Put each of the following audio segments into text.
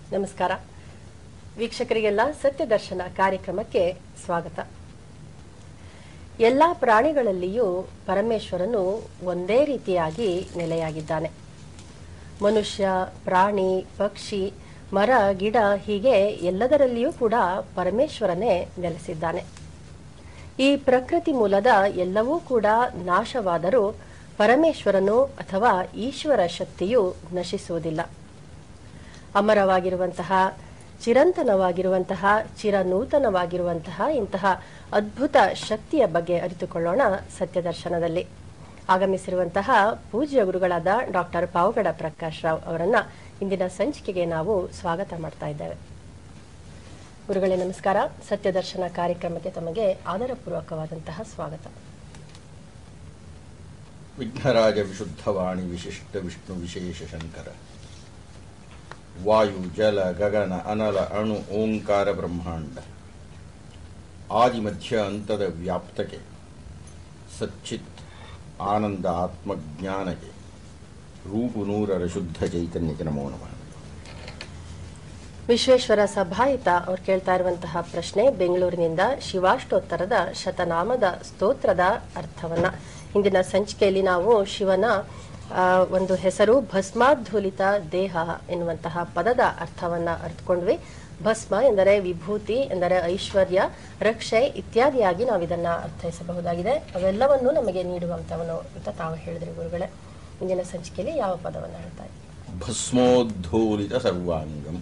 ನಮಸ್ಕಾರ ವೀಕ್ಷಕರಿಗೆಲ್ಲ ಸತ್ಯ ದರ್ಶನ ಕಾರ್ಯಕ್ರಮಕ್ಕೆ ಸ್ವಾಗತ ಎಲ್ಲ ಪ್ರಾಣಿಗಳಲ್ಲಿಯೂ ಪರಮೇಶ್ವರನು ಒಂದೇ ರೀತಿಯಾಗಿ ನೆಲೆಯಾಗಿದ್ದಾನೆ ಮನುಷ್ಯ ಪ್ರಾಣಿ ಪಕ್ಷಿ ಮರ ಗಿಡ ಹೀಗೆ ಎಲ್ಲದರಲ್ಲಿಯೂ ಕೂಡ ಪರಮೇಶ್ವರನೇ ನೆಲೆಸಿದ್ದಾನೆ ಈ ಪ್ರಕೃತಿ ಮೂಲದ ಎಲ್ಲವೂ ಕೂಡ ನಾಶವಾದರೂ ಪರಮೇಶ್ವರನು ಅಥವಾ ಈಶ್ವರ ಶಕ್ತಿಯು ನಶಿಸುವುದಿಲ್ಲ ಅಮರವಾಗಿರುವಂತಹ ಚಿರಂತನವಾಗಿರುವಂತಹ ಚಿರನೂತನವಾಗಿರುವಂತಹ ಇಂತಹ ಅದ್ಭುತ ಶಕ್ತಿಯ ಬಗ್ಗೆ ಅರಿತುಕೊಳ್ಳೋಣ ಸತ್ಯದರ್ಶನದಲ್ಲಿ ಆಗಮಿಸಿರುವಂತಹ ಪೂಜ್ಯ ಗುರುಗಳಾದ ಡಾಕ್ಟರ್ ಪಾವಗಡ ಪ್ರಕಾಶ್ ರಾವ್ ಅವರನ್ನ ಇಂದಿನ ಸಂಚಿಕೆಗೆ ನಾವು ಸ್ವಾಗತ ಮಾಡ್ತಾ ಇದ್ದೇವೆ ಗುರುಗಳೇ ನಮಸ್ಕಾರ ಸತ್ಯದರ್ಶನ ಕಾರ್ಯಕ್ರಮಕ್ಕೆ ತಮಗೆ ಆದರಪೂರ್ವಕವಾದಂತಹ ಸ್ವಾಗತ ವಿಘ್ನರಾಜ ವಿಶುದ್ಧವಾಣಿ ವಿಶಿಷ್ಟ ವಿಷ್ಣು ವಿಶೇಷ ಶಂಕರ ವಾಯು ಜಲ ಗಗನ ಅನಲ ಅಣು ಓಂಕಾರ ಬ್ರಹ್ಮಾಂಡ ಆದಿ ಮಧ್ಯ ಅಂತದ ವ್ಯಾಪ್ತಕ್ಕೆ ಸಚ್ಚಿತ್ ಆನಂದ ಆತ್ಮಜ್ಞಾನಕ್ಕೆ ರೂಪು ನೂರರ ಶುದ್ಧ ಚೈತನ್ಯಕ್ಕೆ ನಮೋ ನಮಃ ವಿಶ್ವೇಶ್ವರ ಸಭಾಯಿತ ಅವ್ರು ಕೇಳ್ತಾ ಇರುವಂತಹ ಪ್ರಶ್ನೆ ಬೆಂಗಳೂರಿನಿಂದ ಶಿವಾಷ್ಟೋತ್ತರದ ಶತನಾಮದ ಸ್ತೋತ್ರದ ಅರ್ಥವನ್ನ ಇಂದಿನ ಸಂಚಿಕೆಯಲ್ಲಿ ನಾವು ಶಿವನ ಆ, ಒಂದು ಹೆಸರು ಭಸ್ಮಾಧೂಲಿತ ದೇಹ ಎನ್ನುವಂತಹ ಪದದ ಅರ್ಥವನ್ನ ಅರ್ಥಕೊಂಡ್ವಿ ಭಸ್ಮ ಎಂದರೆ ವಿಭೂತಿ ಎಂದರೆ ಐಶ್ವರ್ಯ ರಕ್ಷೆ ಇತ್ಯಾದಿಯಾಗಿ ನಾವು ಇದನ್ನ ಅರ್ಥೈಸಬಹುದಾಗಿದೆ ಅವೆಲ್ಲವನ್ನು ನಮಗೆ ನೀಡುವಂತವನು ಅಂತ ತಾವು ಹೇಳಿದ್ರಿ ಗುರುಗಳೇ ಇಂದಿನ ಸಂಚಿಕೆಯಲ್ಲಿ ಯಾವ ಪದವನ್ನು ಹೇಳ್ತಾ ಇದ್ದೀವಿ ಭಸ್ಮೋದ್ಧೂಲಿತ ಸರ್ವಾಂಗಂ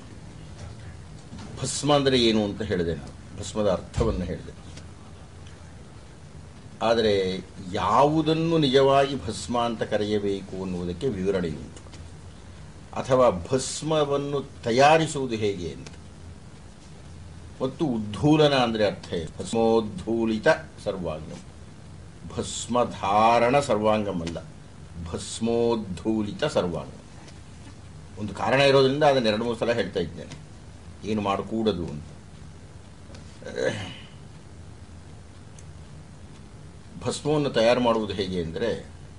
ಭಸ್ಮ ಅಂದರೆ ಏನು ಅಂತ ಹೇಳಿದೆ ನಾನು ಭಸ್ಮದ ಅರ್ಥವನ್ನು ಹೇಳಿದೆ ಆದರೆ ಯಾವುದನ್ನು ನಿಜವಾಗಿ ಭಸ್ಮ ಅಂತ ಕರೆಯಬೇಕು ಅನ್ನುವುದಕ್ಕೆ ವಿವರಣೆಯುಂಟು ಅಥವಾ ಭಸ್ಮವನ್ನು ತಯಾರಿಸುವುದು ಹೇಗೆ ಅಂತ ಮತ್ತು ಉದ್ಧೂಲನ ಅಂದರೆ ಅರ್ಥ ಏನು ಭಸ್ಮೋದ್ಧೂಲಿತ ಸರ್ವಾಂಗಂ ಭಸ್ಮಧಾರಣ ಸರ್ವಾಂಗಂ ಅಲ್ಲ ಭಸ್ಮೋದ್ಧೂಲಿತ ಸರ್ವಾಂಗಂ ಒಂದು ಕಾರಣ ಇರೋದ್ರಿಂದ ಅದನ್ನು ಎರಡು ಮೂರು ಸಲ ಹೇಳ್ತಾ ಇದ್ದೇನೆ ಏನು ಮಾಡಕೂಡದು ಅಂತ ಭಸ್ಮವನ್ನು ತಯಾರು ಮಾಡುವುದು ಹೇಗೆ ಅಂದರೆ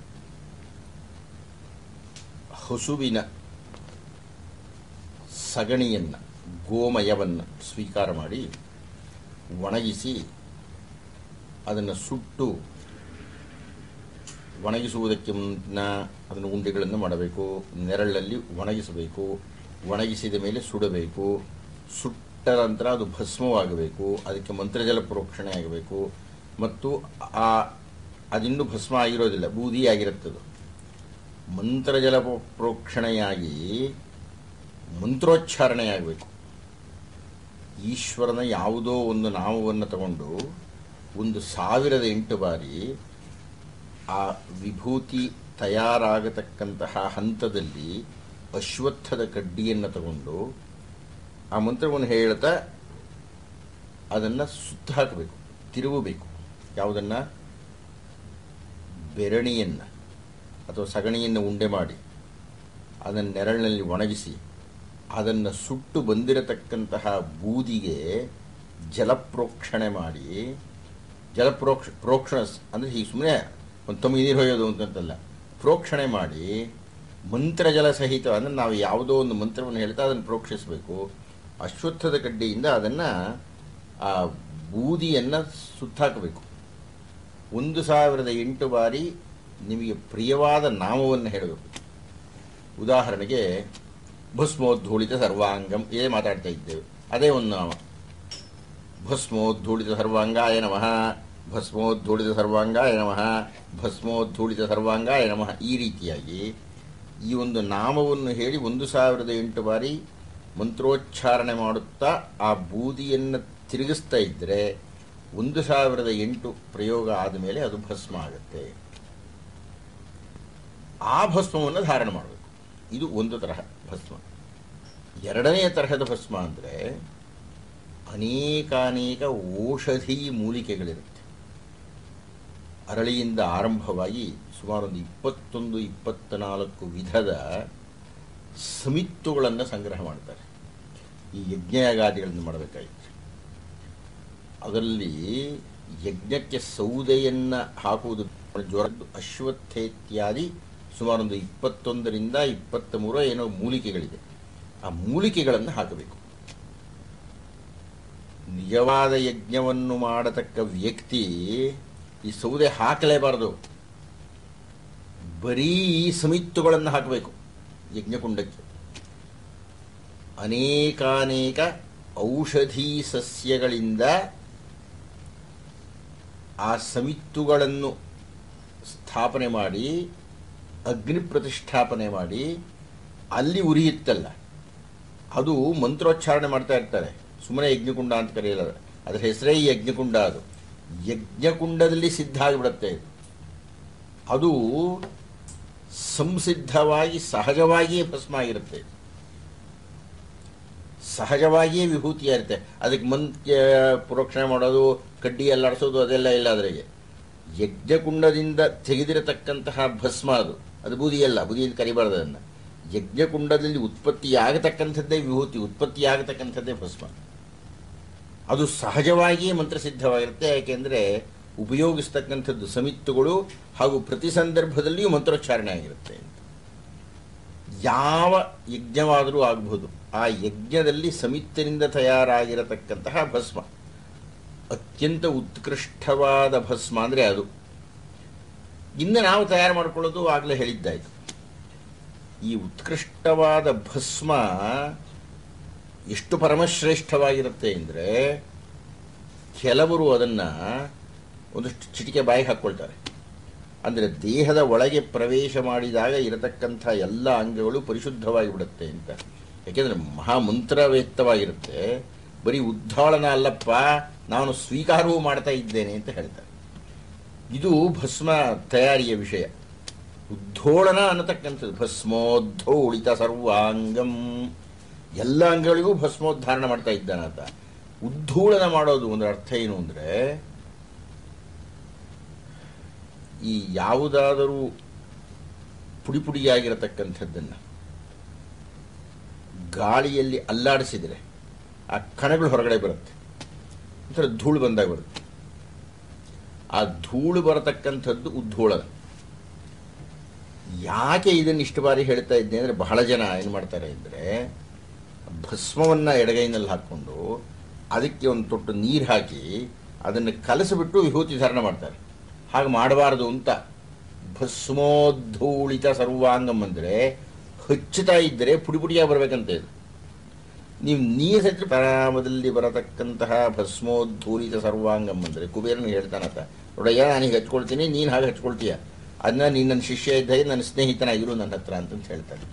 ಹಸುವಿನ ಸಗಣಿಯನ್ನು ಗೋಮಯವನ್ನು ಸ್ವೀಕಾರ ಮಾಡಿ ಒಣಗಿಸಿ ಅದನ್ನು ಸುಟ್ಟು ಒಣಗಿಸುವುದಕ್ಕೆ ಮುನ್ನ ಅದನ್ನು ಉಂಡೆಗಳನ್ನು ಮಾಡಬೇಕು ನೆರಳಲ್ಲಿ ಒಣಗಿಸಬೇಕು ಒಣಗಿಸಿದ ಮೇಲೆ ಸುಡಬೇಕು ಸುಟ್ಟ ನಂತರ ಅದು ಭಸ್ಮವಾಗಬೇಕು ಅದಕ್ಕೆ ಮಂತ್ರಜಲ ಪ್ರೋಕ್ಷಣೆ ಆಗಬೇಕು ಮತ್ತು ಆ ಅದಿನ್ನೂ ಭಸ್ಮ ಆಗಿರೋದಿಲ್ಲ ಬೂದಿ ಆಗಿರುತ್ತದು ಮಂತ್ರಜಲ ಪ್ರೋ- ಪ್ರೋಕ್ಷಣೆಯಾಗಿ ಮಂತ್ರೋಚ್ಚಾರಣೆ ಆಗಬೇಕು ಈಶ್ವರನ ಯಾವುದೋ ಒಂದು ನಾಮವನ್ನು ತಗೊಂಡು ಒಂದು ಸಾವಿರದ ಎಂಟು ಬಾರಿ ಆ ವಿಭೂತಿ ತಯಾರಾಗತಕ್ಕಂತಹ ಹಂತದಲ್ಲಿ ಅಶ್ವತ್ಥದ ಕಡ್ಡಿಯನ್ನು ತಗೊಂಡು ಆ ಮಂತ್ರವನ್ನು ಹೇಳ್ತಾ ಅದನ್ನು ಸುತ್ತ ಹಾಕಬೇಕು ತಿರುವಬೇಕು ಯಾವುದನ್ನು ಬೆರಣಿಯನ್ನು ಅಥವಾ ಸಗಣಿಯನ್ನು ಉಂಡೆ ಮಾಡಿ ಅದನ್ನು ನೆರಳಿನಲ್ಲಿ ಒಣಗಿಸಿ ಅದನ್ನು ಸುಟ್ಟು ಬಂದಿರತಕ್ಕಂತಹ ಬೂದಿಗೆ ಜಲಪ್ರೋಕ್ಷಣೆ ಮಾಡಿ ಜಲಪ್ರೋಕ್ಷ ಪ್ರೋಕ್ಷಣ ಅಂದರೆ ಹೀಗೆ ಸುಮ್ಮನೆ ಒಂದು ತಮಗೆ ನೀರು ಹೊಯ್ಯೋದು ಅಂತಂತಲ್ಲ ಪ್ರೋಕ್ಷಣೆ ಮಾಡಿ ಮಂತ್ರಜಲ ಸಹಿತ ಅಂದರೆ ನಾವು ಯಾವುದೋ ಒಂದು ಮಂತ್ರವನ್ನು ಹೇಳ್ತಾ ಅದನ್ನು ಪ್ರೋಕ್ಷಿಸಬೇಕು ಅಶ್ವತ್ಥದ ಕಡ್ಡಿಯಿಂದ ಅದನ್ನು ಆ ಬೂದಿಯನ್ನು ಸುತ್ತಾಕಬೇಕು ಒಂದು ಸಾವಿರದ ಎಂಟು ಬಾರಿ ನಿಮಗೆ ಪ್ರಿಯವಾದ ನಾಮವನ್ನು ಹೇಳಬೇಕು ಉದಾಹರಣೆಗೆ ಭಸ್ಮೋದ್ಧೂಳಿತ ಸರ್ವಾಂಗಂ ಇದೇ ಮಾತಾಡ್ತಾ ಇದ್ದೇವೆ ಅದೇ ಒಂದು ನಾಮ ಭಸ್ಮೋದ್ಧೂಳಿತ ಸರ್ವಾಂಗಾಯ ನಮಃ ಭಸ್ಮೋದ್ಧೂಳಿತ ಸರ್ವಾಂಗಾಯ ನಮಃ ಭಸ್ಮೋದ್ಧೂಳಿತ ಸರ್ವಾಂಗಾಯ ನಮಃ ಈ ರೀತಿಯಾಗಿ ಈ ಒಂದು ನಾಮವನ್ನು ಹೇಳಿ ಒಂದು ಸಾವಿರದ ಎಂಟು ಬಾರಿ ಮಂತ್ರೋಚ್ಚಾರಣೆ ಮಾಡುತ್ತಾ ಆ ಬೂದಿಯನ್ನು ತಿರುಗಿಸ್ತಾ ಇದ್ದರೆ ಒಂದು ಸಾವಿರದ ಎಂಟು ಪ್ರಯೋಗ ಆದಮೇಲೆ ಅದು ಭಸ್ಮ ಆಗುತ್ತೆ ಆ ಭಸ್ಮವನ್ನು ಧಾರಣೆ ಮಾಡಬೇಕು ಇದು ಒಂದು ತರಹ ಭಸ್ಮ ಎರಡನೆಯ ತರಹದ ಭಸ್ಮ ಅಂದರೆ ಅನೇಕಾನೇಕ ಔಷಧಿ ಮೂಲಿಕೆಗಳಿರುತ್ತೆ ಅರಳಿಯಿಂದ ಆರಂಭವಾಗಿ ಸುಮಾರು ಒಂದು ಇಪ್ಪತ್ತೊಂದು ಇಪ್ಪತ್ತ ನಾಲ್ಕು ವಿಧದ ಸಮಿತ್ತುಗಳನ್ನು ಸಂಗ್ರಹ ಮಾಡ್ತಾರೆ ಈ ಯಜ್ಞಯಾಗಾದಿಗಳನ್ನು ಮಾಡಬೇಕಾಗಿತ್ತು ಅದರಲ್ಲಿ ಯಜ್ಞಕ್ಕೆ ಸೌದೆಯನ್ನು ಹಾಕುವುದು ಜ್ವರದ್ದು ಅಶ್ವತ್ಥೇತ್ಯಾದಿ ಸುಮಾರೊಂದು ಇಪ್ಪತ್ತೊಂದರಿಂದ ಇಪ್ಪತ್ತ ಮೂರ ಏನೋ ಮೂಲಿಕೆಗಳಿದೆ ಆ ಮೂಲಿಕೆಗಳನ್ನು ಹಾಕಬೇಕು ನಿಜವಾದ ಯಜ್ಞವನ್ನು ಮಾಡತಕ್ಕ ವ್ಯಕ್ತಿ ಈ ಸೌದೆ ಹಾಕಲೇಬಾರದು ಬರೀ ಈ ಸಮಿತ್ತುಗಳನ್ನು ಹಾಕಬೇಕು ಯಜ್ಞಕುಂಡಕ್ಕೆ ಅನೇಕಾನೇಕ ಔಷಧಿ ಸಸ್ಯಗಳಿಂದ ಆ ಸಮಿತ್ತುಗಳನ್ನು ಸ್ಥಾಪನೆ ಮಾಡಿ ಅಗ್ನಿ ಪ್ರತಿಷ್ಠಾಪನೆ ಮಾಡಿ ಅಲ್ಲಿ ಉರಿಯುತ್ತಲ್ಲ ಅದು ಮಂತ್ರೋಚ್ಚಾರಣೆ ಮಾಡ್ತಾ ಇರ್ತಾರೆ ಸುಮ್ಮನೆ ಯಜ್ಞಕುಂಡ ಅಂತ ಕರೆಯಲ್ಲ ಅದರ ಹೆಸರೇ ಯಜ್ಞಕುಂಡ ಅದು ಯಜ್ಞಕುಂಡದಲ್ಲಿ ಸಿದ್ಧ ಆಗಿಬಿಡುತ್ತೆ ಇದು. ಅದು ಸಂಸಿದ್ಧವಾಗಿ ಸಹಜವಾಗಿಯೇ ಭಸ್ಮ ಆಗಿರುತ್ತೆ ಇದು. ಸಹಜವಾಗಿಯೇ ವಿಭೂತಿಯಾಗಿರುತ್ತೆ ಅದಕ್ಕೆ ಮಂತ್ಯ ಪುರೋಕ್ಷಣೆ ಮಾಡೋದು ಕಡ್ಡಿ ಅಲ್ಲಾಡಿಸೋದು ಅದೆಲ್ಲ ಇಲ್ಲ ಅದರಿಗೆ ಯಜ್ಞಕುಂಡದಿಂದ ತೆಗೆದಿರತಕ್ಕಂತಹ ಭಸ್ಮ ಅದು ಅದು ಬೂದಿಯಲ್ಲ ಬೂದಿ ಅಂತ ಕರಿಬಾರ್ದು ಅದನ್ನು ಯಜ್ಞಕುಂಡದಲ್ಲಿ ಉತ್ಪತ್ತಿಯಾಗತಕ್ಕಂಥದ್ದೇ ವಿಭೂತಿ ಉತ್ಪತ್ತಿಯಾಗತಕ್ಕಂಥದ್ದೇ ಭಸ್ಮ ಅದು ಸಹಜವಾಗಿಯೇ ಮಂತ್ರಸಿದ್ಧವಾಗಿರುತ್ತೆ ಯಾಕೆಂದರೆ ಉಪಯೋಗಿಸ್ತಕ್ಕಂಥದ್ದು ಸಮಿತ್ತುಗಳು ಹಾಗೂ ಪ್ರತಿ ಸಂದರ್ಭದಲ್ಲಿಯೂ ಮಂತ್ರೋಚ್ಚಾರಣೆ ಆಗಿರುತ್ತೆ ಅಂತ ಯಾವ ಯಜ್ಞವಾದರೂ ಆಗಬಹುದು ಆ ಯಜ್ಞದಲ್ಲಿ ಸಮಿತ್ತಿನಿಂದ ತಯಾರಾಗಿರತಕ್ಕಂತಹ ಭಸ್ಮ ಅತ್ಯಂತ ಉತ್ಕೃಷ್ಟವಾದ ಭಸ್ಮ ಅಂದರೆ ಅದು ಇನ್ನು ನಾವು ತಯಾರು ಮಾಡ್ಕೊಳ್ಳೋದು ಆಗಲೇ ಹೇಳಿದ್ದಾಯಿತು ಈ ಉತ್ಕೃಷ್ಟವಾದ ಭಸ್ಮ ಎಷ್ಟು ಪರಮಶ್ರೇಷ್ಠವಾಗಿರುತ್ತೆ ಅಂದರೆ ಕೆಲವರು ಅದನ್ನು ಒಂದಷ್ಟು ಚಿಟಿಕೆ ಬಾಯಿಗೆ ಹಾಕ್ಕೊಳ್ತಾರೆ ಅಂದರೆ ದೇಹದ ಒಳಗೆ ಪ್ರವೇಶ ಮಾಡಿದಾಗ ಇರತಕ್ಕಂಥ ಎಲ್ಲ ಅಂಗಗಳು ಪರಿಶುದ್ಧವಾಗಿ ಬಿಡುತ್ತೆ ಅಂತ ಯಾಕೆಂದರೆ ಮಹಾಮಂತ್ರವ್ಯಕ್ತವಾಗಿರುತ್ತೆ ಬರೀ ಉದ್ದಾಳನ ಅಲ್ಲಪ್ಪ ನಾನು ಸ್ವೀಕಾರವೂ ಮಾಡ್ತಾ ಇದ್ದೇನೆ ಅಂತ ಹೇಳ್ತಾರೆ ಇದು ಭಸ್ಮ ತಯಾರಿಯ ವಿಷಯ ಉದ್ದೋಳನ ಅನ್ನತಕ್ಕಂಥದ್ದು ಭಸ್ಮೋದ್ಧೋಳಿತ ಸರ್ವಾಂಗಂ ಎಲ್ಲ ಅಂಗಗಳಿಗೂ ಭಸ್ಮೋದ್ಧಾರಣ ಮಾಡ್ತಾ ಇದ್ದಾನಾತ ಉದ್ಧೂಳನ ಮಾಡೋದು ಒಂದು ಅರ್ಥ ಏನು ಅಂದರೆ ಈ ಯಾವುದಾದರೂ ಪುಡಿ ಪುಡಿಯಾಗಿರತಕ್ಕಂಥದ್ದನ್ನು ಗಾಳಿಯಲ್ಲಿ ಅಲ್ಲಾಡಿಸಿದರೆ ಆ ಕಣಗಳು ಹೊರಗಡೆ ಬರುತ್ತೆ ಒಂಥರ ಧೂಳು ಬಂದಾಗ ಬರುತ್ತೆ ಆ ಧೂಳು ಬರತಕ್ಕಂಥದ್ದು ಉದ್ಧೂಳನ ಯಾಕೆ ಇದನ್ನು ಇಷ್ಟು ಬಾರಿ ಹೇಳ್ತಾ ಇದ್ದೆ ಅಂದರೆ ಬಹಳ ಜನ ಏನು ಮಾಡ್ತಾರೆ ಅಂದರೆ ಭಸ್ಮವನ್ನು ಎಡಗೈನಲ್ಲಿ ಹಾಕ್ಕೊಂಡು ಅದಕ್ಕೆ ಒಂದು ತೊಟ್ಟು ನೀರು ಹಾಕಿ ಅದನ್ನು ಕಲಸಿಬಿಟ್ಟು ವಿಭೂತಿ ಧಾರಣ ಮಾಡ್ತಾರೆ ಹಾಗೆ ಮಾಡಬಾರದು ಅಂತ ಭಸ್ಮೋದ್ಧೂಳಿತ ಸರ್ವಾಂಗಂ ಅಂದರೆ ಹಚ್ಚುತ್ತಾ ಇದ್ದರೆ ಪುಡಿ ಪುಡಿಯಾಗಿ ಬರಬೇಕಂತ ಇದು ನೀವು ನೀರು ಹಚ್ಚಿ ಪರಾಮದಲ್ಲಿ ಬರತಕ್ಕಂತಹ ಭಸ್ಮೋದ್ಧೂಳಿತ ಸರ್ವಾಂಗಂ ಅಂದರೆ ಕುಬೇರನು ಹೇಳ್ತಾನತ್ತ ನೋಡಯ್ಯ ನಾನೀಗ ಹಚ್ಕೊಳ್ತೀನಿ ನೀನು ಹಾಗೆ ಹಚ್ಕೊಳ್ತೀಯ ಅದನ್ನ ನೀನು ನನ್ನ ಶಿಷ್ಯ ಇದ್ದಾಗ ನನ್ನ ಸ್ನೇಹಿತನಾಗಿರು ನನ್ನ ಹತ್ರ ಅಂತಂತ ಹೇಳ್ತಾನೆ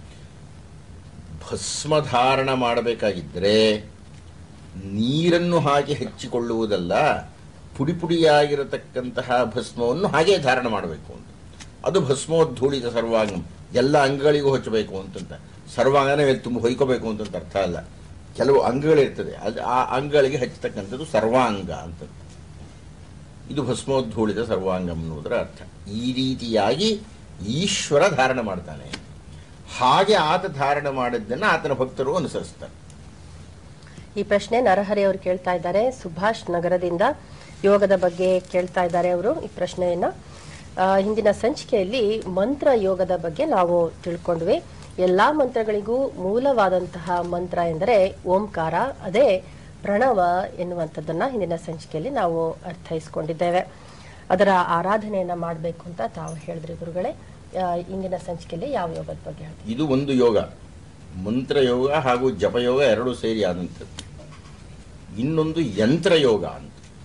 ಭಸ್ಮಧಾರಣ ಮಾಡಬೇಕಾಗಿದ್ದರೆ ನೀರನ್ನು ಹಾಗೆ ಹಚ್ಚಿಕೊಳ್ಳುವುದಲ್ಲ ಪುಡಿ ಪುಡಿಯಾಗಿರತಕ್ಕಂತಹ ಭಸ್ಮವನ್ನು ಹಾಗೆ ಧಾರಣ ಮಾಡಬೇಕು ಅಂತ ಅದು ಭಸ್ಮೋದ್ಧೂಳಿತ ಸರ್ವಾಂಗಂ ಎಲ್ಲ ಅಂಗಗಳಿಗೂ ಹಚ್ಚಬೇಕು ಅಂತಂತ ಸರ್ವಾಂಗನೇ ತುಂಬ ಹೊಯ್ಕೋಬೇಕು ಅಂತಂತ ಅರ್ಥ ಅಲ್ಲ ಕೆಲವು ಅಂಗಗಳಿರ್ತದೆ ಅದು ಆ ಅಂಗಗಳಿಗೆ ಹಚ್ಚತಕ್ಕಂಥದ್ದು ಸರ್ವಾಂಗ ಅಂತ ಇದು ಭಸ್ಮೋದ್ಧೂಳಿತ ಸರ್ವಾಂಗಂ ಅನ್ನುವುದರ ಅರ್ಥ ಈ ರೀತಿಯಾಗಿ ಈಶ್ವರ ಧಾರಣ ಮಾಡ್ತಾನೆ ಹಾಗೆ ಆತ ಧಾರಣ ಮಾಡಿದ್ದನ್ನು ಆತನ ಭಕ್ತರು ಅನುಸರಿಸ್ತಾರೆ ಈ ಪ್ರಶ್ನೆ ನರಹರಿ ಅವರು ಕೇಳ್ತಾ ಇದ್ದಾರೆ ಸುಭಾಷ್ ನಗರದಿಂದ ಯೋಗದ ಬಗ್ಗೆ ಕೇಳ್ತಾ ಇದ್ದಾರೆ ಅವರು ಈ ಪ್ರಶ್ನೆಯನ್ನ ಆ, ಹಿಂದಿನ ಸಂಚಿಕೆಯಲ್ಲಿ ಮಂತ್ರ ಯೋಗದ ಬಗ್ಗೆ ನಾವು ತಿಳ್ಕೊಂಡ್ವಿ ಎಲ್ಲಾ ಮಂತ್ರಗಳಿಗೂ ಮೂಲವಾದಂತಹ ಮಂತ್ರ ಎಂದರೆ ಓಂಕಾರ ಅದೇ ಪ್ರಣವ ಎನ್ನುವಂಥದ್ದನ್ನ ಹಿಂದಿನ ಸಂಚಿಕೆಯಲ್ಲಿ ನಾವು ಅರ್ಥೈಸ್ಕೊಂಡಿದ್ದೇವೆ ಅದರ ಆರಾಧನೆಯನ್ನ ಮಾಡಬೇಕು ಅಂತ ತಾವು ಹೇಳಿದ್ರಿ ಗುರುಗಳೇ ಆ, ಇಂದಿನ ಸಂಚಿಕೆಯಲ್ಲಿ ಯಾವ ಯೋಗದ ಬಗ್ಗೆ ಹೇಳ್ತೀವಿ ಇದು ಒಂದು ಯೋಗ ಮಂತ್ರಯೋಗ ಹಾಗೂ ಜಪಯೋಗ ಎರಡೂ ಸೇರಿ ಆದಂಥದ್ದು ಇನ್ನೊಂದು ಯಂತ್ರಯೋಗ ಅಂತ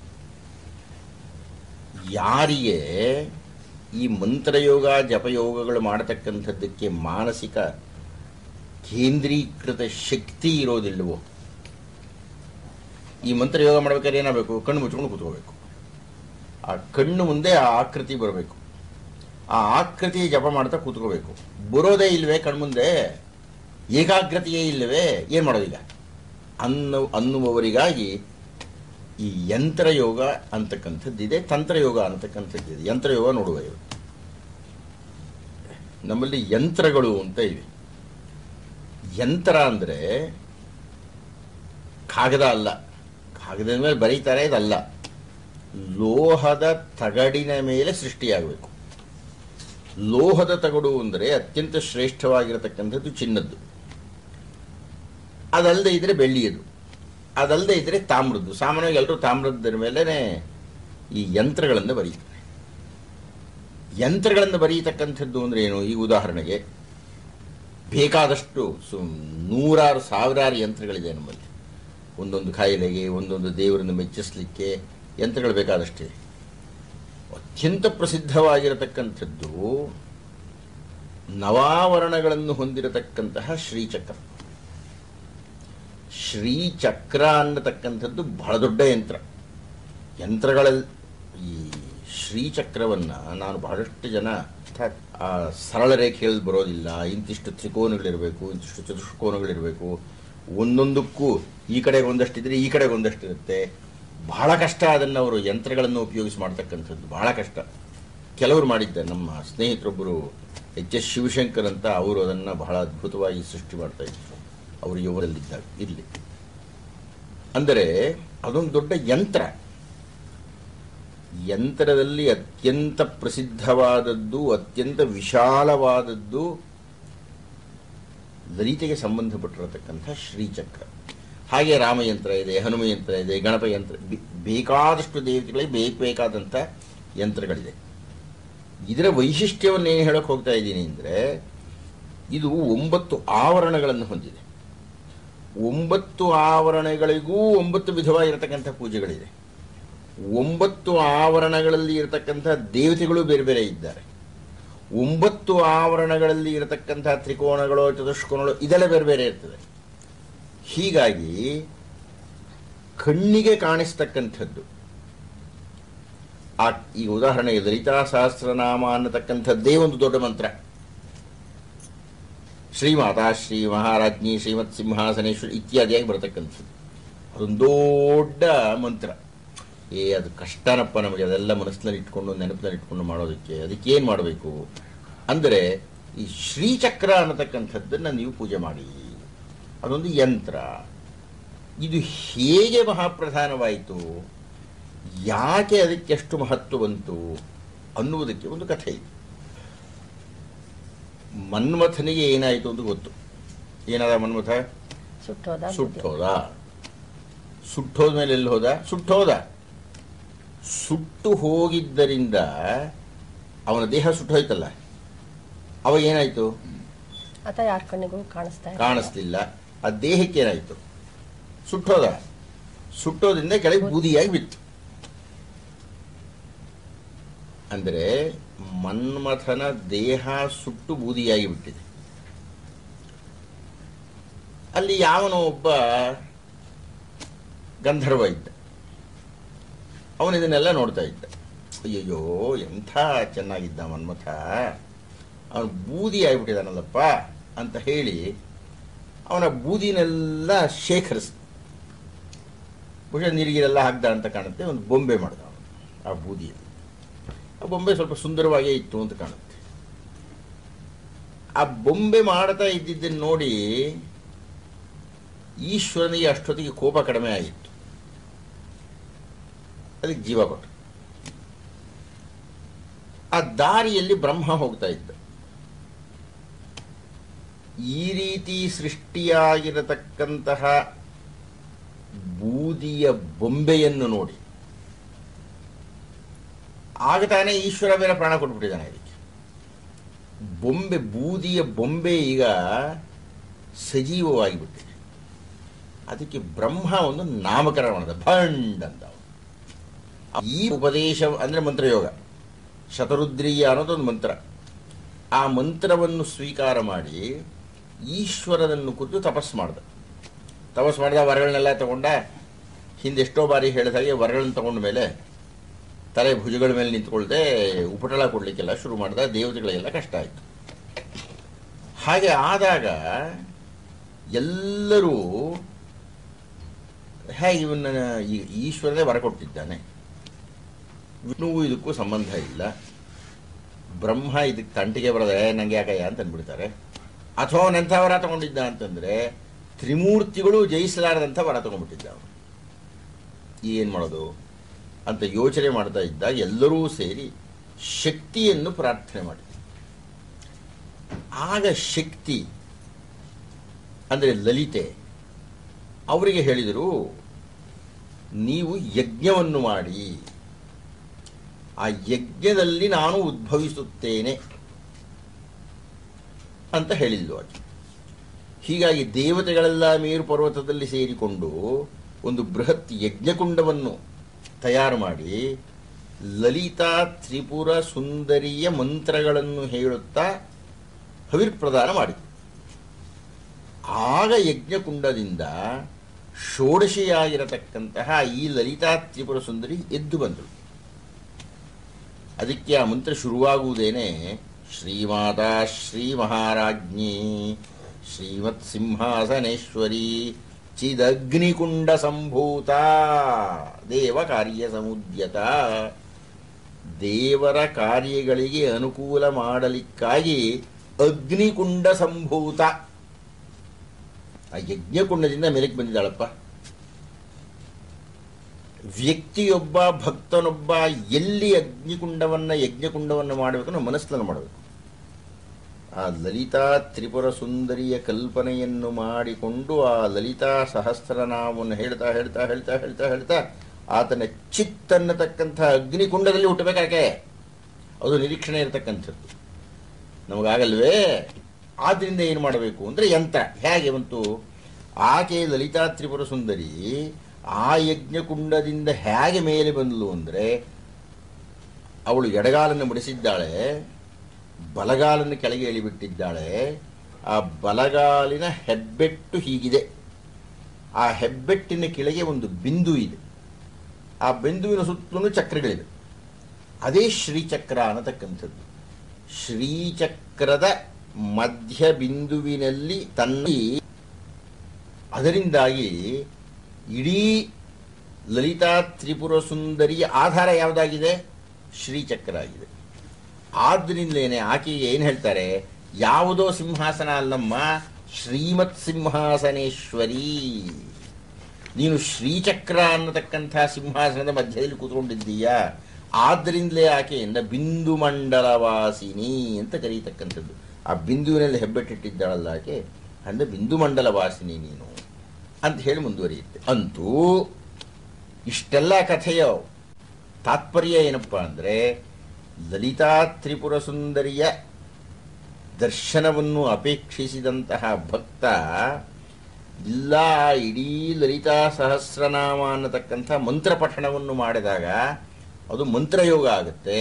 ಯಾರಿಗೆ ಈ ಮಂತ್ರಯೋಗ ಜಪಯೋಗಗಳು ಮಾಡತಕ್ಕಂಥದ್ದಕ್ಕೆ ಮಾನಸಿಕ ಕೇಂದ್ರೀಕೃತ ಶಕ್ತಿ ಇರೋದಿಲ್ವೋ ಈ ಮಂತ್ರಯೋಗ ಮಾಡ್ಬೇಕಾದ್ರೆ ಏನಾಗಬೇಕು ಕಣ್ಣು ಮುಚ್ಕೊಂಡು ಕೂತ್ಕೋಬೇಕು ಆ ಕಣ್ಣು ಮುಂದೆ ಆ ಆಕೃತಿ ಬರಬೇಕು ಆ ಆಕೃತಿ ಜಪ ಮಾಡ್ತಾ ಕೂತ್ಕೋಬೇಕು ಬರೋದೇ ಇಲ್ವೇ ಕಣ್ಮುಂದೆ ಏಕಾಗ್ರತೆಯೇ ಇಲ್ಲವೇ ಏನು ಮಾಡೋದೀಗ ಅನ್ನು ಅನ್ನುವವರಿಗಾಗಿ ಈ ಯಂತ್ರಯೋಗ ಅಂತಕ್ಕಂಥದ್ದಿದೆ ತಂತ್ರಯೋಗ ಅಂತಕ್ಕಂಥದ್ದಿದೆ ಯಂತ್ರಯೋಗ ನೋಡುವ ಇವತ್ತು ನಮ್ಮಲ್ಲಿ ಯಂತ್ರಗಳು ಅಂತ ಇವೆ ಯಂತ್ರ ಅಂದರೆ ಕಾಗದ ಅಲ್ಲ ಕಾಗದದ ಮೇಲೆ ಬರೀತಾರೆ ಇದಲ್ಲ ಲೋಹದ ತಗಡಿನ ಮೇಲೆ ಸೃಷ್ಟಿಯಾಗಬೇಕು ಲೋಹದ ತಗಡು ಅಂದರೆ ಅತ್ಯಂತ ಶ್ರೇಷ್ಠವಾಗಿರತಕ್ಕಂಥದ್ದು ಚಿನ್ನದ್ದು ಅದಲ್ಲದೆ ಇದ್ರೆ ಬೆಳ್ಳಿಯದು ಅದಲ್ಲದೆ ಇದ್ರೆ ತಾಮ್ರದ್ದು ಸಾಮಾನ್ಯವಾಗಿ ಎಲ್ಲರೂ ತಾಮ್ರದ್ರ ಮೇಲೇ ಈ ಯಂತ್ರಗಳನ್ನು ಬರೀತಾರೆ ಯಂತ್ರಗಳನ್ನು ಬರೀತಕ್ಕಂಥದ್ದು ಅಂದ್ರೆ ಏನು ಈ ಉದಾಹರಣೆಗೆ ಬೇಕಾದಷ್ಟು ಸು ನೂರಾರು ಸಾವಿರಾರು ಯಂತ್ರಗಳಿದೆ ನಮ್ಮಲ್ಲಿ ಒಂದೊಂದು ಕಾಯಿಲೆಗೆ ಒಂದೊಂದು ದೇವರನ್ನು ಮೆಚ್ಚಿಸಲಿಕ್ಕೆ ಯಂತ್ರಗಳು ಬೇಕಾದಷ್ಟಿದೆ ಅತ್ಯಂತ ಪ್ರಸಿದ್ಧವಾಗಿರತಕ್ಕಂಥದ್ದು ನವಾವರಣಗಳನ್ನು ಹೊಂದಿರತಕ್ಕಂತಹ ಶ್ರೀಚಕ್ರ ಶ್ರೀಚಕ್ರ ಅನ್ನತಕ್ಕಂಥದ್ದು ಬಹಳ ದೊಡ್ಡ ಯಂತ್ರ ಯಂತ್ರಗಳಲ್ಲಿ ಈ ಶ್ರೀಚಕ್ರವನ್ನು ನಾನು ಬಹಳಷ್ಟು ಜನ ಅರ್ಥಾತ್ ಆ ಸರಳ ರೇಖೆಯಲ್ಲಿ ಬರೋದಿಲ್ಲ ಇಂತಿಷ್ಟು ತ್ರಿಕೋನಗಳಿರಬೇಕು ಇಂತಿಷ್ಟು ಚತುಷ್ಕೋನಗಳಿರಬೇಕು ಒಂದೊಂದಕ್ಕೂ ಈ ಕಡೆಗೆ ಒಂದಷ್ಟಿದ್ರೆ ಈ ಕಡೆಗೆ ಒಂದಷ್ಟಿರುತ್ತೆ ಬಹಳ ಕಷ್ಟ ಅದನ್ನು ಅವರು ಯಂತ್ರಗಳನ್ನು ಉಪಯೋಗಿಸಿ ಮಾಡ್ತಕ್ಕಂಥದ್ದು ಬಹಳ ಕಷ್ಟ ಕೆಲವರು ಮಾಡಿದ್ದಾರೆ ನಮ್ಮ ಸ್ನೇಹಿತರೊಬ್ಬರು ಎಚ್ ಎಸ್ ಶಿವಶಂಕರ್ ಅಂತ ಅವರು ಅದನ್ನು ಬಹಳ ಅದ್ಭುತವಾಗಿ ಸೃಷ್ಟಿ ಮಾಡ್ತಾ ಇದ್ರು ಅವರು ಯುವರಲ್ಲಿದ್ದಾಗ ಇರಲಿ ಅಂದರೆ ಅದೊಂದು ದೊಡ್ಡ ಯಂತ್ರ ಯಂತ್ರದಲ್ಲಿ ಅತ್ಯಂತ ಪ್ರಸಿದ್ಧವಾದದ್ದು ಅತ್ಯಂತ ವಿಶಾಲವಾದದ್ದು ಲಲಿತೆಗೆ ಸಂಬಂಧಪಟ್ಟಿರತಕ್ಕಂಥ ಶ್ರೀಚಕ್ರ ಹಾಗೆ ರಾಮಯಂತ್ರ ಇದೆ ಹನುಮಯಂತ್ರ ಇದೆ ಗಣಪ ಯಂತ್ರ ಬೆ- ಬೇಕಾದಷ್ಟು ದೇವತೆಗಳಿಗೆ ಬೇಕು ಬೇಕಾದಂಥ ಯಂತ್ರಗಳಿದೆ ಇದರ ವೈಶಿಷ್ಟ್ಯವನ್ನು ಏನು ಹೇಳಕ್ಕೆ ಹೋಗ್ತಾ ಇದ್ದೀನಿ ಅಂದರೆ ಇದು ಒಂಬತ್ತು ಆವರಣಗಳನ್ನು ಹೊಂದಿದೆ ಒಂಬತ್ತು ಆವರಣಗಳಿಗೂ ಒಂಬತ್ತು ವಿಧವಾಗಿರತಕ್ಕಂಥ ಪೂಜೆಗಳಿದೆ ಒಂಬತ್ತು ಆವರಣಗಳಲ್ಲಿ ಇರತಕ್ಕಂಥ ದೇವತೆಗಳು ಬೇರೆ ಬೇರೆ ಇದ್ದಾರೆ ಒಂಬತ್ತು ಆವರಣಗಳಲ್ಲಿ ಇರತಕ್ಕಂಥ ತ್ರಿಕೋಣಗಳು ಚತುಷ್ಕೋಣಗಳು ಇದೆಲ್ಲ ಬೇರೆ ಬೇರೆ ಇರ್ತದೆ ಹೀಗಾಗಿ ಕಣ್ಣಿಗೆ ಕಾಣಿಸ್ತಕ್ಕಂಥದ್ದು ಆ ಈ ಉದಾಹರಣೆಗೆ ಲಲಿತಾ ಸಹಸ್ರನಾಮ ಅನ್ನತಕ್ಕಂಥದ್ದೇ ಒಂದು ದೊಡ್ಡ ಮಂತ್ರ ಶ್ರೀಮಾತಾ ಶ್ರೀ ಮಹಾರಾಜ್ಞಿ ಶ್ರೀಮತ್ ಸಿಂಹಾಸನೇಶ್ವರಿ ಇತ್ಯಾದಿಯಾಗಿ ಬರತಕ್ಕಂಥದ್ದು ಅದೊಂದು ದೊಡ್ಡ ಮಂತ್ರ ಏ ಅದು ಕಷ್ಟನಪ್ಪ ನಮಗೆ ಅದೆಲ್ಲ ಮನಸ್ಸಿನಲ್ಲಿ ಇಟ್ಕೊಂಡು ನೆನಪಿನಲ್ಲಿ ಇಟ್ಕೊಂಡು ಮಾಡೋದಕ್ಕೆ ಅದಕ್ಕೆ ಏನು ಮಾಡಬೇಕು ಅಂದರೆ ಈ ಶ್ರೀಚಕ್ರ ಅನ್ನತಕ್ಕಂಥದ್ದನ್ನು ನೀವು ಪೂಜೆ ಮಾಡಿ ಅದೊಂದು ಯಂತ್ರ ಇದು ಹೇಗೆ ಮಹಾಪ್ರಧಾನವಾಯಿತು ಯಾಕೆ ಅದಕ್ಕೆ ಎಷ್ಟು ಮಹತ್ವ ಬಂತು ಅನ್ನುವುದಕ್ಕೆ ಒಂದು ಕಥೆ ಇದೆ ಮನ್ಮಥನಿಗೆ ಏನಾಯಿತು ಅಂತ ಗೊತ್ತು ಏನದ ಮನ್ಮಥ ಸುಟ್ಟೋದ ಸುಟ್ಟೋದ ಸುಟ್ಟೋದ ಮೇಲೆ ಎಲ್ಲಿ ಹೋದ ಸುಟ್ಟೋದ ಸುಟ್ಟು ಹೋಗಿದ್ದರಿಂದ ಅವನ ದೇಹ ಸುಟ್ಟೋಯ್ತಲ್ಲ ಅವಾಗ ಏನಾಯ್ತು ಆತ ಯಾರ ಕಣ್ಣಿಗೂ ಕಾಣಿಸ್ತಾ ಇಲ್ಲ. ಕಾಣಿಸ್ಲಿಲ್ಲ ಆ ದೇಹಕ್ಕೆ ಏನಾಯ್ತು ಸುಟ್ಟೋದ ಸುಟ್ಟೋದ್ರಿಂದ ಕೆಳಗೆ ಬೂದಿಯಾಗಿ ಬಿತ್ತು ಅಂದರೆ ಮನ್ಮಥನ ದೇಹ ಸುಟ್ಟು ಬೂದಿಯಾಗಿ ಬಿಟ್ಟಿದೆ ಅಲ್ಲಿ ಯಾವನೋ ಒಬ್ಬ ಗಂಧರ್ವ ಇದ್ದ ಅವನು ಇದನ್ನೆಲ್ಲ ನೋಡ್ತಾ ಇದ್ದ ಅಯ್ಯಯ್ಯೋ ಎಂಥ ಚೆನ್ನಾಗಿದ್ದ ಮನ್ಮಥ ಅವನು ಬೂದಿ ಆಗಿಬಿಟ್ಟಿದಾನಲ್ಲಪ್ಪ ಅಂತ ಹೇಳಿ ಅವನ ಬೂದಿನೆಲ್ಲ ಶೇಖರಿಸ್ ಬಹುಶಃ ನೀರಿಗೆಲ್ಲ ಹಾಕ್ದ ಅಂತ ಕಾಣುತ್ತೆ ಒಂದು ಬೊಂಬೆ ಮಾಡ್ದ ಅವನು ಆ ಬೂದಿಯಲ್ಲಿ ಆ ಬೊಂಬೆ ಸ್ವಲ್ಪ ಸುಂದರವಾಗೇ ಇತ್ತು ಅಂತ ಕಾಣುತ್ತೆ ಆ ಬೊಂಬೆ ಮಾಡ್ತಾ ಇದ್ದಿದ್ದನ್ನು ನೋಡಿ ಈಶ್ವರನಿಗೆ ಅಷ್ಟೊತ್ತಿಗೆ ಕೋಪ ಕಡಿಮೆ ಆಗಿತ್ತು ಅದಕ್ಕೆ ಜೀವ ಕೊಟ್ಟು ಆ ದಾರಿಯಲ್ಲಿ ಬ್ರಹ್ಮ ಹೋಗ್ತಾ ಇದ್ದ ಈ ರೀತಿ ಸೃಷ್ಟಿಯಾಗಿರತಕ್ಕಂತಹ ಬೂದಿಯ ಬೊಂಬೆಯನ್ನು ನೋಡಿ ಆಗ ತಾನೇ ಈಶ್ವರ ಬೇರೆ ಪ್ರಾಣ ಕೊಟ್ಬಿಟ್ಟಿದ್ದಾನೆ ಅದಕ್ಕೆ ಬೊಂಬೆ ಬೂದಿಯ ಬೊಂಬೆ ಈಗ ಸಜೀವವಾಗಿಬಿಟ್ಟಿದೆ ಅದಕ್ಕೆ ಬ್ರಹ್ಮ ಒಂದು ನಾಮಕರಣ ಮಾಡಿದ ಭಂಡ್ ಅಂತ ಅವನು. ಈ ಉಪದೇಶ ಅಂದ್ರೆ ಮಂತ್ರಯೋಗ ಶತರುದ್ರೀಯ ಅನ್ನೋದೊಂದು ಮಂತ್ರ ಆ ಮಂತ್ರವನ್ನು ಸ್ವೀಕಾರ ಮಾಡಿ ಈಶ್ವರನನ್ನು ಕುರಿತು ತಪಸ್ಸು ಮಾಡ್ದ ತಪಸ್ಸು ಮಾಡಿದ ವರಗಳನ್ನೆಲ್ಲ ತಗೊಂಡ ಹಿಂದೆ ಎಷ್ಟೋ ಬಾರಿ ಹೇಳಿದ ಹಾಗೆ ವರಗಳನ್ನು ತಗೊಂಡ ಮೇಲೆ ತಲೆ ಭುಜಗಳ ಮೇಲೆ ನಿಂತ್ಕೊಳ್ದೆ ಉಪಟಳ ಕೊಡ್ಲಿಕ್ಕೆಲ್ಲ ಶುರು ಮಾಡಿದ ದೇವತೆಗಳಿಗೆಲ್ಲ ಕಷ್ಟ ಆಯಿತು ಹಾಗೆ ಆದಾಗ ಎಲ್ಲರೂ ಹೇಗೆ ಇವನ್ನ ಈ ಈಶ್ವರನೇ ವರ ಕೊಟ್ಟಿದ್ದಾನೆ ವಿಷ್ಣುವು ಇದಕ್ಕೂ ಸಂಬಂಧ ಇಲ್ಲ ಬ್ರಹ್ಮ ಇದಕ್ಕೆ ತಂಟಿಗೆ ಬರದೆ ನಂಗೆ ಯಾಕಯ್ಯ ಅಂತ ಅಂದ್ಬಿಡ್ತಾರೆ ಅಥವಾ ಅವನೆಂಥ ವರ ತಗೊಂಡಿದ್ದ ಅಂತಂದ್ರೆ ತ್ರಿಮೂರ್ತಿಗಳು ಜಯಿಸಲಾರದಂಥ ವರ ತಗೊಂಡ್ಬಿಟ್ಟಿದ್ದ ಅವನು ಏನು ಮಾಡೋದು ಅಂತ ಯೋಚನೆ ಮಾಡ್ತಾ ಇದ್ದಾಗ ಎಲ್ಲರೂ ಸೇರಿ ಶಕ್ತಿಯನ್ನು ಪ್ರಾರ್ಥನೆ ಮಾಡಿದ್ರು ಆಗ ಶಕ್ತಿ ಅಂದರೆ ಲಲಿತೆ ಅವರಿಗೆ ಹೇಳಿದರು ನೀವು ಯಜ್ಞವನ್ನು ಮಾಡಿ ಆ ಯಜ್ಞದಲ್ಲಿ ನಾನು ಉದ್ಭವಿಸುತ್ತೇನೆ ಅಂತ ಹೇಳಿದ್ಲು ಆಕೆ ಹೀಗಾಗಿ ದೇವತೆಗಳೆಲ್ಲ ಮೇರು ಪರ್ವತದಲ್ಲಿ ಸೇರಿಕೊಂಡು ಒಂದು ಬೃಹತ್ ಯಜ್ಞಕುಂಡವನ್ನು ತಯಾರು ಮಾಡಿ ಲಲಿತಾ ತ್ರಿಪುರ ಸುಂದರಿಯ ಮಂತ್ರಗಳನ್ನು ಹೇಳುತ್ತಾ ಹವಿರ್ಪ್ರದಾನ ಮಾಡಿ ಆಗ ಯಜ್ಞಕುಂಡದಿಂದ ಷೋಡಶಿಯಾಗಿರತಕ್ಕಂತಹ ಈ ಲಲಿತಾ ತ್ರಿಪುರ ಸುಂದರಿ ಎದ್ದು ಬಂದಳು ಅದಕ್ಕೆ ಆ ಮಂತ್ರ ಶುರುವಾಗುವುದೇನೆ ಶ್ರೀಮಾತಾ ಶ್ರೀ ಮಹಾರಾಜ್ಞಿ ಶ್ರೀಮತ್ ಸಿಂಹಾಸನೇಶ್ವರಿ ಚಿದಗ್ನಿಕುಂಡ ಸಂಭೂತ ದೇವ ಕಾರ್ಯ ಸಮುದ್ಯತ ದೇವರ ಕಾರ್ಯಗಳಿಗೆ ಅನುಕೂಲ ಮಾಡಲಿಕ್ಕಾಗಿ ಅಗ್ನಿಕುಂಡ ಸಂಭೂತ ಆ ಯಜ್ಞಕುಂಡದಿಂದ ಮೇಲಕ್ಕೆ ಬಂದಿದ್ದಾಳಪ್ಪ ವ್ಯಕ್ತಿಯೊಬ್ಬ ಭಕ್ತನೊಬ್ಬ ಎಲ್ಲಿ ಅಗ್ನಿಕುಂಡವನ್ನ ಯಜ್ಞಕುಂಡವನ್ನು ಮಾಡಬೇಕು ನಾವು ಮನಸ್ಸಿನಲ್ಲಿ ಮಾಡಬೇಕು ಆ ಲಲಿತಾ ತ್ರಿಪುರ ಸುಂದರಿಯ ಕಲ್ಪನೆಯನ್ನು ಮಾಡಿಕೊಂಡು ಆ ಲಲಿತಾ ಸಹಸ್ರನಾಮವನ್ನು ಹೇಳ್ತಾ ಹೇಳ್ತಾ ಹೇಳ್ತಾ ಹೇಳ್ತಾ ಹೇಳ್ತಾ ಆತನ ಚಿತ್ತನ್ನತಕ್ಕಂಥ ಅಗ್ನಿಕುಂಡದಲ್ಲಿ ಹುಟ್ಟಬೇಕಾಕೆ ಅದು ನಿರೀಕ್ಷಣೆ ಇರತಕ್ಕಂಥದ್ದು ನಮಗಾಗಲ್ವೇ ಆದ್ದರಿಂದ ಏನು ಮಾಡಬೇಕು ಅಂದರೆ ಯಂತ್ರ ಹೇಗೆ ಬಂತು ಆಕೆ ಲಲಿತಾ ತ್ರಿಪುರ ಸುಂದರಿ ಆ ಯಜ್ಞಕುಂಡದಿಂದ ಹೇಗೆ ಮೇಲೆ ಬಂದಳು ಅಂದರೆ ಅವಳು ಎಡಗಾಲನ್ನು ಬಿಡಿಸಿದ್ದಾಳೆ ಬಲಗಾಲನ್ನು ಕೆಳಗೆ ಎಳಿಬಿಟ್ಟಿದ್ದಾಳೆ ಆ ಬಲಗಾಲಿನ ಹೆಬ್ಬೆಟ್ಟು ಹೀಗಿದೆ ಆ ಹೆಬ್ಬೆಟ್ಟಿನ ಕೆಳಗೆ ಒಂದು ಬಿಂದು ಇದೆ ಆ ಬಿಂದುವಿನ ಸುತ್ತಲೂ ಚಕ್ರಗಳಿವೆ ಅದೇ ಶ್ರೀಚಕ್ರ ಅನ್ನತಕ್ಕಂಥದ್ದು ಶ್ರೀಚಕ್ರದ ಮಧ್ಯ ಬಿಂದುವಿನಲ್ಲಿ ತನ್ನ ಅದರಿಂದಾಗಿ ಇಡೀ ಲಲಿತಾ ತ್ರಿಪುರ ಸುಂದರಿಯ ಆಧಾರ ಯಾವುದಾಗಿದೆ ಶ್ರೀಚಕ್ರ ಆಗಿದೆ ಆದ್ದರಿಂದಲೇನೆ ಆಕೆಗೆ ಏನು ಹೇಳ್ತಾರೆ ಯಾವುದೋ ಸಿಂಹಾಸನ ಅಲ್ಲಮ್ಮ ಶ್ರೀಮತ್ ಸಿಂಹಾಸನೇಶ್ವರಿ ನೀನು ಶ್ರೀಚಕ್ರ ಅನ್ನತಕ್ಕಂಥ ಸಿಂಹಾಸನದ ಮಧ್ಯದಲ್ಲಿ ಕೂತ್ಕೊಂಡಿದ್ದೀಯಾ ಆದ್ದರಿಂದಲೇ ಆಕೆಯಿಂದ ಬಿಂದು ಮಂಡಲವಾಸಿನಿ ಅಂತ ಕರೀತಕ್ಕಂಥದ್ದು ಆ ಬಿಂದುವಿನಲ್ಲಿ ಹೆಬ್ಬೆಟ್ಟಿಟ್ಟಿದ್ದಾಳಲ್ಲ ಆಕೆ ಅಂದರೆ ಬಿಂದು ಮಂಡಲ ವಾಸಿನಿ ನೀನು ಅಂತ ಹೇಳಿ ಮುಂದುವರಿಯುತ್ತೆ ಅಂತೂ ಇಷ್ಟೆಲ್ಲ ಕಥೆಯ ತಾತ್ಪರ್ಯ ಏನಪ್ಪ ಅಂದರೆ ಲಲಿತಾ ತ್ರಿಪುರ ಸುಂದರಿಯ ದರ್ಶನವನ್ನು ಅಪೇಕ್ಷಿಸಿದಂತಹ ಭಕ್ತ ಇಲ್ಲ ಇಡೀ ಲಲಿತಾ ಸಹಸ್ರನಾಮ ಅನ್ನತಕ್ಕಂಥ ಮಂತ್ರ ಪಠಣವನ್ನು ಮಾಡಿದಾಗ ಅದು ಮಂತ್ರಯೋಗ ಆಗುತ್ತೆ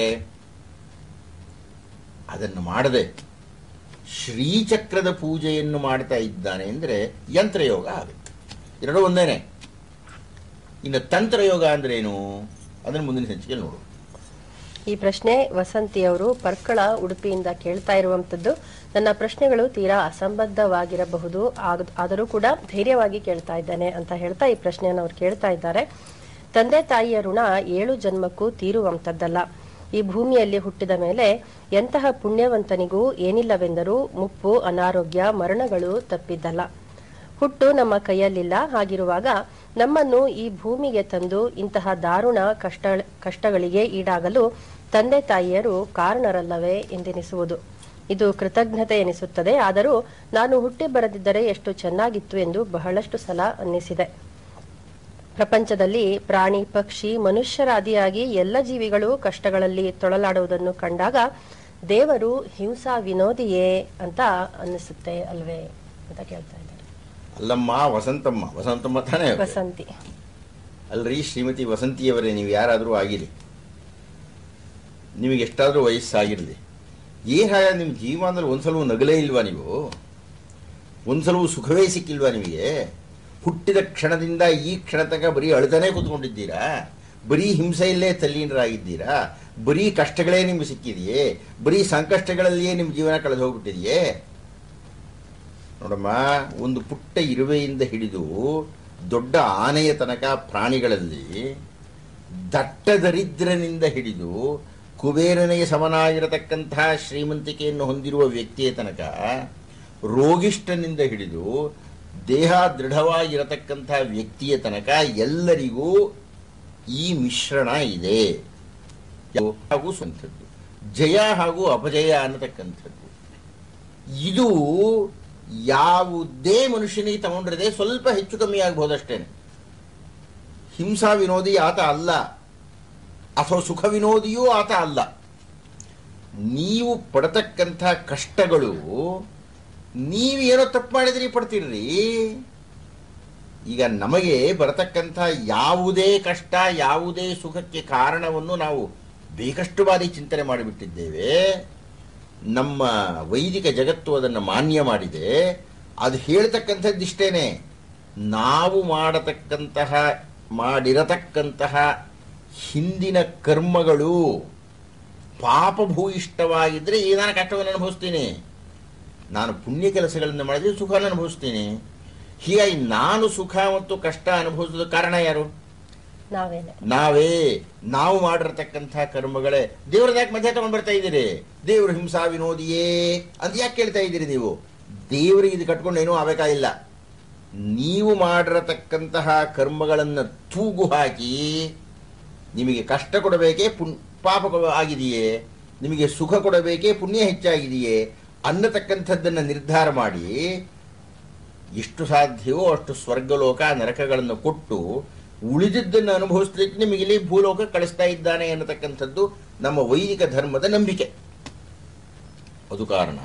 ಅದನ್ನು ಮಾಡದೆ ಶ್ರೀಚಕ್ರದ ಪೂಜೆಯನ್ನು ಮಾಡ್ತಾ ಇದ್ದಾನೆ ಅಂದರೆ ಯಂತ್ರಯೋಗ ಆಗುತ್ತೆ ಎರಡೂ ಒಂದೇನೆ ಇನ್ನು ತಂತ್ರಯೋಗ ಅಂದ್ರೆ ಏನು ಅದನ್ನು ಮುಂದಿನ ಸಂಚಿಕೆ ನೋಡು ಈ ಪ್ರಶ್ನೆ ವಸಂತಿಯವರು ಪರ್ಕಳ ಉಡುಪಿಯಿಂದ ಕೇಳ್ತಾ ಇರುವಂತದ್ದು ನನ್ನ ಪ್ರಶ್ನೆಗಳು ತೀರಾ ಅಸಂಬದ್ಧವಾಗಿರಬಹುದು ಆಗ- ಆದರೂ ಕೂಡ ಧೈರ್ಯವಾಗಿ ಕೇಳ್ತಾ ಇದ್ದೇನೆ ಅಂತ ಹೇಳ್ತಾ ಈ ಪ್ರಶ್ನೆಯನ್ನು ಅವ್ರು ಕೇಳ್ತಾ ಇದ್ದಾರೆ ತಂದೆ ತಾಯಿಯ ಋಣ ಏಳು ಜನ್ಮಕ್ಕೂ ತೀರುವಂತದ್ದಲ್ಲ ಈ ಭೂಮಿಯಲ್ಲಿ ಹುಟ್ಟಿದ ಮೇಲೆ ಎಂತಹ ಪುಣ್ಯವಂತನಿಗೂ ಏನಿಲ್ಲವೆಂದರೂ ಮುಪ್ಪು ಅನಾರೋಗ್ಯ ಮರಣಗಳು ತಪ್ಪಿದ್ದಲ್ಲ ಹುಟ್ಟು ನಮ್ಮ ಕೈಯಲ್ಲಿಲ್ಲ ಹಾಗಿರುವಾಗ ನಮ್ಮನ್ನು ಈ ಭೂಮಿಗೆ ತಂದು ಇಂತಹ ದಾರುಣ ಕಷ್ಟ ಕಷ್ಟಗಳಿಗೆ ಈಡಾಗಲು ತಂದೆ ತಾಯಿಯರು ಕಾರಣರಲ್ಲವೇ ಎಂದೆನಿಸುವುದು ಇದು ಕೃತಜ್ಞತೆ ಎನಿಸುತ್ತದೆ ಆದರೂ ನಾನು ಹುಟ್ಟಿ ಬರದಿದ್ದರೆ ಎಷ್ಟು ಚೆನ್ನಾಗಿತ್ತು ಎಂದು ಬಹಳಷ್ಟು ಸಲ ಅನ್ನಿಸಿದೆ ಪ್ರಪಂಚದಲ್ಲಿ ಪ್ರಾಣಿ ಪಕ್ಷಿ ಮನುಷ್ಯರಾದಿಯಾಗಿ ಎಲ್ಲ ಜೀವಿಗಳು ಕಷ್ಟಗಳಲ್ಲಿ ತೊಳಲಾಡುವುದನ್ನು ಕಂಡಾಗ ದೇವರು ಹಿಂಸಾ ವಿನೋದಿಯೇ ಅಂತ ಅನ್ನಿಸುತ್ತೆ ಅಲ್ವೇ ಅಂತ ಕೇಳ್ತಾ ಇದ್ದಾರೆ ಅಲ್ಲಮ್ಮ ವಸಂತಮ್ಮ ವಸಂತಮ್ಮ ತಾನೇ ಅವ್ರು? ವಸಂತಿ ಅಲ್ರಿ ಶ್ರೀಮತಿ ವಸಂತಿಯವರೇ ನೀವು ಯಾರಾದರೂ ಆಗಿರಿ ನಿಮಗೆ ಎಷ್ಟಾದರೂ ವಯಸ್ಸಾಗಿರಲಿ ಏನು ಹಾಗ ನಿಮ್ಮ ಜೀವನದಲ್ಲಿ ಒಂದ್ಸಲವೂ ನಗಲೇ ಇಲ್ವಾ ನೀವು ಒಂದ್ಸಲವೂ ಸುಖವೇ ಸಿಕ್ಕಿಲ್ವಾ ನಿಮಗೆ ಹುಟ್ಟಿದ ಕ್ಷಣದಿಂದ ಈ ಕ್ಷಣ ತನಕ ಬರೀ ಅಳ್ತಾನೆ ಕೂತ್ಕೊಂಡಿದ್ದೀರಾ ಬರೀ ಹಿಂಸೆಯಲ್ಲೇ ತಲ್ಲೀನರಾಗಿದ್ದೀರಾ ಬರೀ ಕಷ್ಟಗಳೇ ನಿಮ್ಗೆ ಸಿಕ್ಕಿದೆಯೇ ಬರೀ ಸಂಕಷ್ಟಗಳಲ್ಲಿಯೇ ನಿಮ್ಮ ಜೀವನ ಕಳೆದು ಹೋಗ್ಬಿಟ್ಟಿದೆಯೇ ನೋಡಮ್ಮ ಒಂದು ಪುಟ್ಟ ಇರುವೆಯಿಂದ ಹಿಡಿದು ದೊಡ್ಡ ಆನೆಯ ತನಕ ಪ್ರಾಣಿಗಳಲ್ಲಿ ದಟ್ಟ ದರಿದ್ರನಿಂದ ಹಿಡಿದು ಕುಬೇರನಿಗೆ ಸಮನಾಗಿರತಕ್ಕಂತಹ ಶ್ರೀಮಂತಿಕೆಯನ್ನು ಹೊಂದಿರುವ ವ್ಯಕ್ತಿಯ ತನಕ ರೋಗಿಷ್ಠನಿಂದ ಹಿಡಿದು ದೇಹ ದೃಢವಾಗಿರತಕ್ಕಂತಹ ವ್ಯಕ್ತಿಯ ತನಕ ಎಲ್ಲರಿಗೂ ಈ ಮಿಶ್ರಣ ಇದೆ ಹಾಗೂ ಸ್ವಂತದ್ದು ಜಯ ಹಾಗೂ ಅಪಜಯ ಅನ್ನತಕ್ಕಂಥದ್ದು ಇದು ಯಾವುದೇ ಮನುಷ್ಯನಿಗೆ ತಗೊಂಡ್ರದೆ ಸ್ವಲ್ಪ ಹೆಚ್ಚು ಕಮ್ಮಿ ಆಗ್ಬೋದಷ್ಟೇನೆ ಹಿಂಸಾ ವಿನೋದಿ ಆತ ಅಲ್ಲ ಅಥವಾ ಸುಖ ವಿನೋದಿಯೂ ಆತ ಅಲ್ಲ ನೀವು ಪಡತಕ್ಕಂಥ ಕಷ್ಟಗಳು ನೀವು ಏನೋ ತಪ್ಪು ಮಾಡಿದ್ರಿ ಪಡ್ತೀರ್ರಿ ಈಗ ನಮಗೆ ಬರತಕ್ಕಂಥ ಯಾವುದೇ ಕಷ್ಟ ಯಾವುದೇ ಸುಖಕ್ಕೆ ಕಾರಣವನ್ನು ನಾವು ಬೇಕಷ್ಟು ಬಾರಿ ಚಿಂತನೆ ಮಾಡಿಬಿಟ್ಟಿದ್ದೇವೆ ನಮ್ಮ ವೈದಿಕ ಜಗತ್ತು ಅದನ್ನು ಮಾನ್ಯ ಮಾಡಿದೆ ಅದು ಹೇಳ್ತಕ್ಕಂಥದ್ದಿಷ್ಟೇನೆ ನಾವು ಮಾಡತಕ್ಕಂತಹ ಮಾಡಿರತಕ್ಕಂತಹ ಹಿಂದಿನ ಕರ್ಮಗಳು ಪಾಪಭೂಯಿಷ್ಟವಾಗಿದ್ದರೆ ಈ ನಾನು ಕಷ್ಟವನ್ನು ಅನುಭವಿಸ್ತೀನಿ ನಾನು ಪುಣ್ಯ ಕೆಲಸಗಳನ್ನು ಮಾಡಿದ್ರೆ ಸುಖವನ್ನು ಅನುಭವಿಸ್ತೀನಿ ಹೀಗಾಗಿ ನಾನು ಸುಖ ಮತ್ತು ಕಷ್ಟ ಅನುಭವಿಸೋದ ಕಾರಣ ಯಾರು ನಾವೇನೆ ನಾವೇ ನಾವು ಮಾಡಿರತಕ್ಕಂಥ ಕರ್ಮಗಳೇ ದೇವ್ರದ ಯಾಕೆ ಮಧ್ಯೆ ತಗೊಂಡ್ ಬರ್ತಾ ಇದ್ದೀರಿ ದೇವ್ರ ಹಿಂಸಾ ವಿನೋದಿಯೇ ಅಂತ ಯಾಕೆ ಕೇಳ್ತಾ ಇದ್ದೀರಿ ನೀವು ದೇವರಿಗೆ ಇದು ಕಟ್ಕೊಂಡು ಏನೂ ಆಗಬೇಕಾಗಿಲ್ಲ ನೀವು ಮಾಡಿರತಕ್ಕಂತಹ ಕರ್ಮಗಳನ್ನು ತೂಗು ಹಾಕಿ ನಿಮಗೆ ಕಷ್ಟ ಕೊಡಬೇಕೇ ಪುಣ್ ಪಾಪ ಕೊ- ಆಗಿದೆಯೇ ನಿಮಗೆ ಸುಖ ಕೊಡಬೇಕೇ ಪುಣ್ಯ ಹೆಚ್ಚಾಗಿದೆಯೇ ಅನ್ನತಕ್ಕಂಥದ್ದನ್ನು ನಿರ್ಧಾರ ಮಾಡಿ ಎಷ್ಟು ಸಾಧ್ಯವೋ ಅಷ್ಟು ಸ್ವರ್ಗಲೋಕ ನರಕಗಳನ್ನು ಕೊಟ್ಟು ಉಳಿದಿದ್ದನ್ನು ಅನುಭವಿಸ್ಲಿಕ್ಕೆ ನಿಮಗೆ ಇಲ್ಲಿ ಭೂಲೋಕ ಕಳಿಸ್ತಾ ಇದ್ದಾನೆ ಅನ್ನತಕ್ಕಂಥದ್ದು ನಮ್ಮ ವೈದಿಕ ಧರ್ಮದ ನಂಬಿಕೆ ಅದು ಕಾರಣ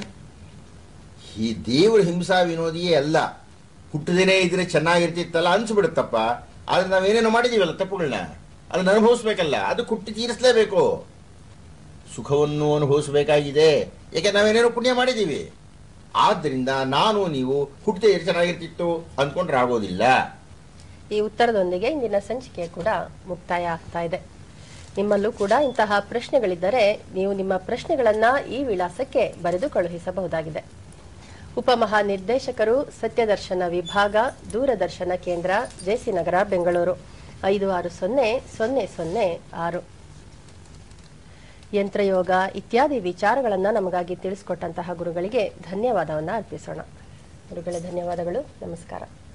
ಈ ದೇವರ ಹಿಂಸಾ ವಿನೋದಿಯೇ ಅಲ್ಲ ಹುಟ್ಟದೇನೆ ಇದ್ರೆ ಚೆನ್ನಾಗಿರ್ತಿತ್ತಲ್ಲ ಅನ್ಸ್ಬಿಡುತ್ತಪ್ಪ ಆದ್ರೆ ನಾವೇನೇನೋ ಮಾಡಿದೀವಲ್ಲ ತಪ್ಪುಗಳನ್ನ ಅದನ್ನ ಅನುಭವಿಸ್ಬೇಕಲ್ಲ ಅದು ಕುಟ್ಟಿ ತೀರಿಸಲೇಬೇಕು ಸುಖವನ್ನು ಅನುಭವಿಸಬೇಕಾಗಿದೆ ಯಾಕೆ ನಾವೇನೇನೋ ಪುಣ್ಯ ಮಾಡಿದ್ದೀವಿ ಆದ್ದರಿಂದ ನಾನು ನೀವು ಹುಟ್ಟದೆ ಚೆನ್ನಾಗಿರ್ತಿತ್ತು ಅಂದ್ಕೊಂಡ್ರೆ ಆಗೋದಿಲ್ಲ ಈ ಉತ್ತರದೊಂದಿಗೆ ಇಂದಿನ ಸಂಚಿಕೆ ಕೂಡ ಮುಕ್ತಾಯ ಆಗ್ತಾ ಇದೆ ನಿಮ್ಮಲ್ಲೂ ಕೂಡ ಇಂತಹ ಪ್ರಶ್ನೆಗಳಿದ್ದರೆ ನೀವು ನಿಮ್ಮ ಪ್ರಶ್ನೆಗಳನ್ನ ಈ ವಿಳಾಸಕ್ಕೆ ಬರೆದು ಕಳುಹಿಸಬಹುದಾಗಿದೆ ಉಪಮಹಾನಿರ್ದೇಶಕರು ಸತ್ಯದರ್ಶನ ವಿಭಾಗ ದೂರದರ್ಶನ ಕೇಂದ್ರ ಜೆಸಿ ನಗರ ಬೆಂಗಳೂರು ಐದು ಆರು ಸೊನ್ನೆ ಸೊನ್ನೆ ಸೊನ್ನೆ ಆರು ಯಂತ್ರಯೋಗ ಇತ್ಯಾದಿ ವಿಚಾರಗಳನ್ನು ನಮಗಾಗಿ ತಿಳಿಸಿಕೊಟ್ಟಂತಹ ಗುರುಗಳಿಗೆ ಧನ್ಯವಾದವನ್ನು ಅರ್ಪಿಸೋಣ ಗುರುಗಳೇ ಧನ್ಯವಾದಗಳು ನಮಸ್ಕಾರ